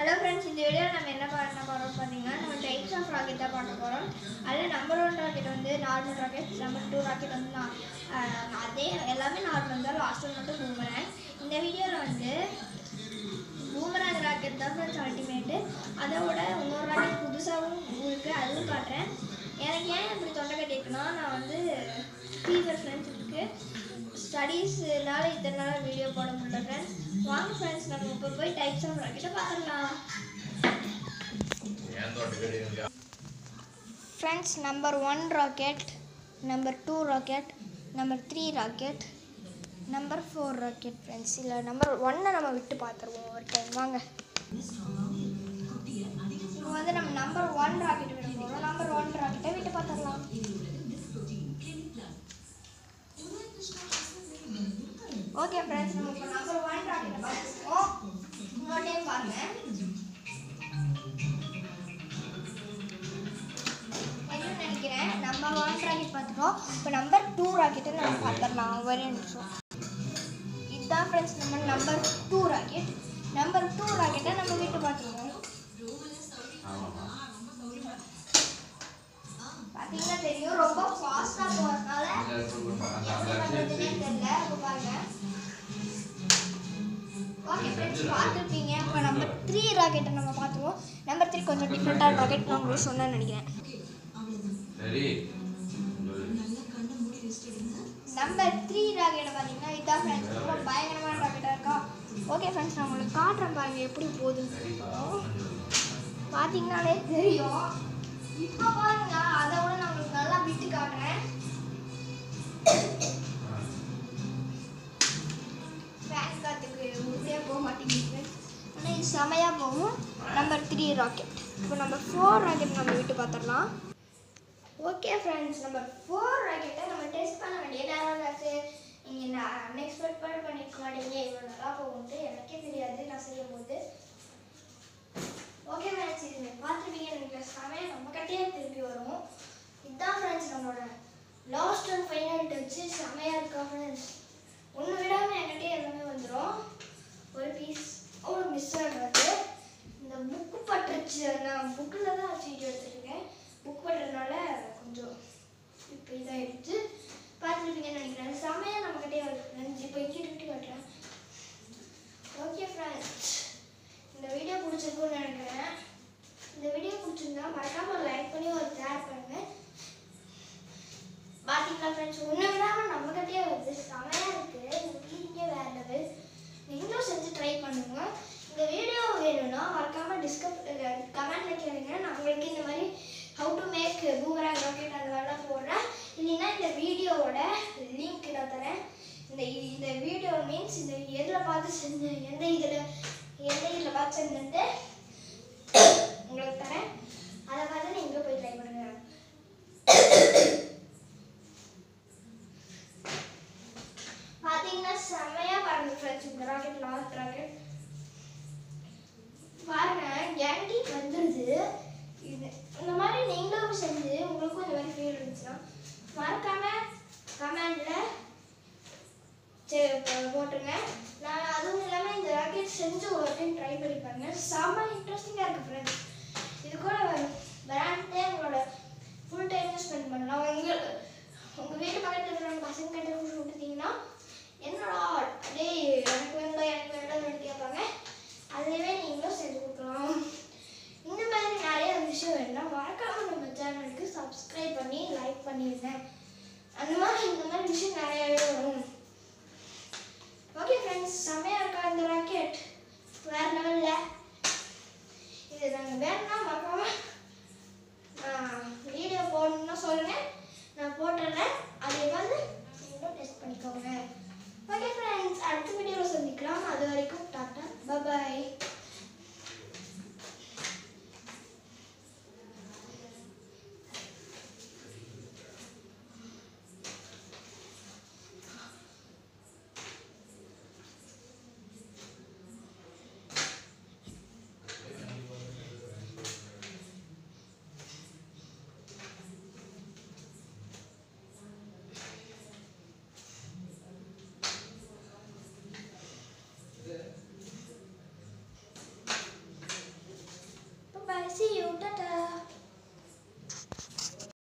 hello friends இந்த video நம்ம என்ன பண்ண போகிறோம் பார்த்தீங்கன்னா நம்ம டைப்ஸ் ஆஃப் ராக்கெட் தான் பண்ண போகிறோம் அதில் நம்பர் ஒன் ராக்கெட் வந்து normal rocket number two rocket வந்து நான் ஆஹ், அதே எல்லாமே நார்மல் தான் லாஸ்ட் ஒன் மட்டும் பூமரேங் இந்த வீடியோவில் வந்து பூமராங் ராக்கெட் தான் ஃப்ரெண்ட்ஸ் அல்டிமேட்டு அதோட இன்னொரு ராக்கெட் புதுசாகவும் இருக்குது அதுவும் காட்டுறேன் எனக்கு ஏன் இப்படி தொண்டை கட்டியிருக்குன்னா நான் வந்து ஃபீவர் ஃப்ரெண்ட்ஸ் இருக்குது ஸ்டடீஸ்னால இத்தனை நாள் வீடியோ போட முடியல ஃப்ரெண்ட்ஸ் வாங்க ஃப்ரெண்ட்ஸ் நம்ம இப்போ போய் டைப்ஸ் ஆஃப் ராக்கெட்டை பார்த்துடலாம் friends number one rocket number two rocket number three rocket number four rocket friends இல்லை நம்பர் ஒன்னை நம்ம விட்டு பார்த்துருவோம் ஒரு டைம் வாங்க இப்போ வந்து நம்ம நம்பர் ஒன் ராக்கெட் விட போகிறோம் நம்பர் ஒன் ராக்கெட்டை விட்டு பார்த்துடலாம் ஓகே ஃப்ரெண்ட்ஸ் நம்ம இப்போ நம்பர் ஒன் ராக்கெட்டை பார்த்துருக்கோம் இன்னொரு டைம் பாருங்க என்ன நினைக்கிறேன் நம்பர் ஒன் ராக்கெட் பார்த்துட்டோம் இப்போ நம்பர் டூ ராக்கெட்டை நம்ம பார்த்துடலாம் ஒரே நிமிஷம் இதுதான் ஃப்ரெண்ட்ஸ் நம்ம number two rocket number two ராக்கெட்டை நம்ம வீட்டு பார்த்துருவோம் பார்த்தீங்கன்னா தெரியும் ரொம்ப ஃபாஸ்ட்டாக போகிறதுனால என்ன பண்ணுறதுனே தெரியல இப்போ பாருங்க ஓகே ஃப்ரெண்ட்ஸ் பார்த்துருப்பீங்க இப்போ நம்பர் த்ரீ ராக்கெட்டை நம்ம பார்த்துருவோம் நம்பர் த்ரீ கொஞ்சம் டிஃப்ரெண்ட்டான ராக்கெட் நான் உங்களுக்கு சொன்னேன்னு நினைக்கிறேன் சரி நம்பர் த்ரீ ராக்கெட்டை பார்த்தீங்கன்னா இதான் ஃப்ரெண்ட்ஸ் ரொம்ப பயங்கரமான ராக்கெட்டாக இருக்கா ஓகே ஃப்ரெண்ட்ஸ் நான் உங்களுக்கு காட்டுறேன் பாருங்க எப்படி போகுதுன்னு பார்த்தீங்கன்னாலே தெரியும் இப்போ பாருங்க அதை விட நான் உங்களுக்கு நல்லா விட்டு காட்டுறேன் ஃபேன் காற்றுக்கு உறுதியாக போக மாட்டேங்குது ஆனால் இது செமையாக போகும் நம்பர் த்ரீ ராக்கெட் இப்போ நம்பர் ஃபோர் ராக்கெட் நம்ம விட்டு பார்த்துடலாம் ஓகே ஃப்ரெண்ட்ஸ் நம்பர் ஃபோர் ராக்கெட்டை நம்ம டெஸ்ட் பண்ண வேண்டிய நேரம் ஆச்சு நீங்கள் நான் அன்எக்ஸ்பெக்ட் பண்ணிக்க மாட்டீங்க இவ்வளோ நல்லா போகும்ட்டு எனக்கே தெரியாது நான் செய்யும் போது ஓகே ஃப்ரெண்ட்ஸ் இது நீங்கள் பார்த்துருப்பீங்க எனக்கு சமயம் நம்ம கட்டியே திருப்பி வரும் இதுதான் ஃப்ரெண்ட்ஸ் நம்மளோட லாஸ்ட் அண்ட் ஃபைனல் டச்சு செமையாக இருக்கா ஃப்ரெண்ட்ஸ் ஒன்று விடாமல் என்கிட்டயே எல்லாமே வந்துடும் ஒரு பீஸ் அவ்வளோ மிஸ் ஆகிறது இந்த புக்கு பட்டுருச்சு நான் புக்கில் தான் வச்சுக்கிட்டு எடுத்துருக்கேன் புக் பண்ணுறதுனால கொஞ்சம் இப்போ இதாகிடுச்சு பார்த்துருப்பீங்கன்னு நினைக்கிறேன் செமையாக நம்மக்கிட்டே வருது ஃப்ரெண்ட்ஸ் இப்போ இக்கிட்டு விட்டு காட்டுறேன் ஓகே ஃப்ரெண்ட்ஸ் இந்த வீடியோ பிடிச்சிருக்கும்னு நினைக்கிறேன் இந்த வீடியோ பிடிச்சிருந்தா மறக்காம ஒரு லைக் பண்ணி ஒரு ஷேர் பண்ணுங்க பாத்தீங்களா ஃப்ரெண்ட்ஸ் ஒன்று விடாமல் நம்மக்கிட்டே வருது செமையாக இருக்குது இந்த ஃபீலிங்கே வேற லெவல் நீங்களும் செஞ்சு ட்ரை பண்ணுங்க இந்த வீடியோ வேணும்னா மறக்காம டிஸ்கப் கமெண்ட்ல கேளுங்க நான் உங்களுக்கு இந்த மாதிரி how to make boomerang rocket அந்த மாதிரிலாம் போடுறேன் இல்லைன்னா இந்த வீடியோவோட லிங்க் நான் தரேன் இந்த இந்த வீடியோ மீன்ஸ் இந்த எதில் பார்த்து செஞ்ச எந்த இதில் எந்த இதில் பார்த்து செஞ்சுட்டு உங்களுக்கு தரேன் அதை பார்த்து நீங்களும் போய் ட்ரை பண்ணுங்க பார்த்தீங்கன்னா செம்மையா பாருங்க ஃப்ரெண்ட்ஸ் இந்த ராக்கெட் லாஸ்ட் ராக்கெட் பாருங்க கேண்டி வந்துடுது இது இந்த மாதிரி நீங்களும் செஞ்சு உங்களுக்கும் இந்த மாதிரி ஃபீல் இருந்துச்சுன்னா மறக்காம கமெண்ட்ல போட்டுருங்க நான் அதுவும் இல்லாமல் இந்த ராக்கெட் செஞ்சு ஒரு டைம் ட்ரை பண்ணி பாருங்க செம்ம இன்ட்ரெஸ்டிங்காக இருக்குது ஃப்ரெண்ட்ஸ் இது கூட விளையாண்டே உங்களோட ஃபுல் டைம் ஸ்பெண்ட் பண்ணலாம் உங்கள் உங்கள் வீட்டு பக்கத்தில் இருக்கிற பசங்க கிட்ட கொடுத்தீங்கன்னா என்னடா டேய் எனக்கு வேண்டாம் எனக்கு வேண்டாம் எடுத்து கேட்பாங்க அதுவே நீங்களும் செஞ்சு கொடுக்கலாம் இந்த மாதிரி நிறைய விஷயம் வேணும்னா மறக்காம நம்ம சேனலுக்கு சப்ஸ்கிரைப் பண்ணி லைக் பண்ணிடுங்க அந்த மாதிரி இந்த மாதிரி விஷயம் நிறையவே வரும் ஓகே ஃப்ரெண்ட்ஸ் செமையாக இருக்கா இந்த ராக்கெட் வேற லெவலில் இது நாங்கள் வேணும்னா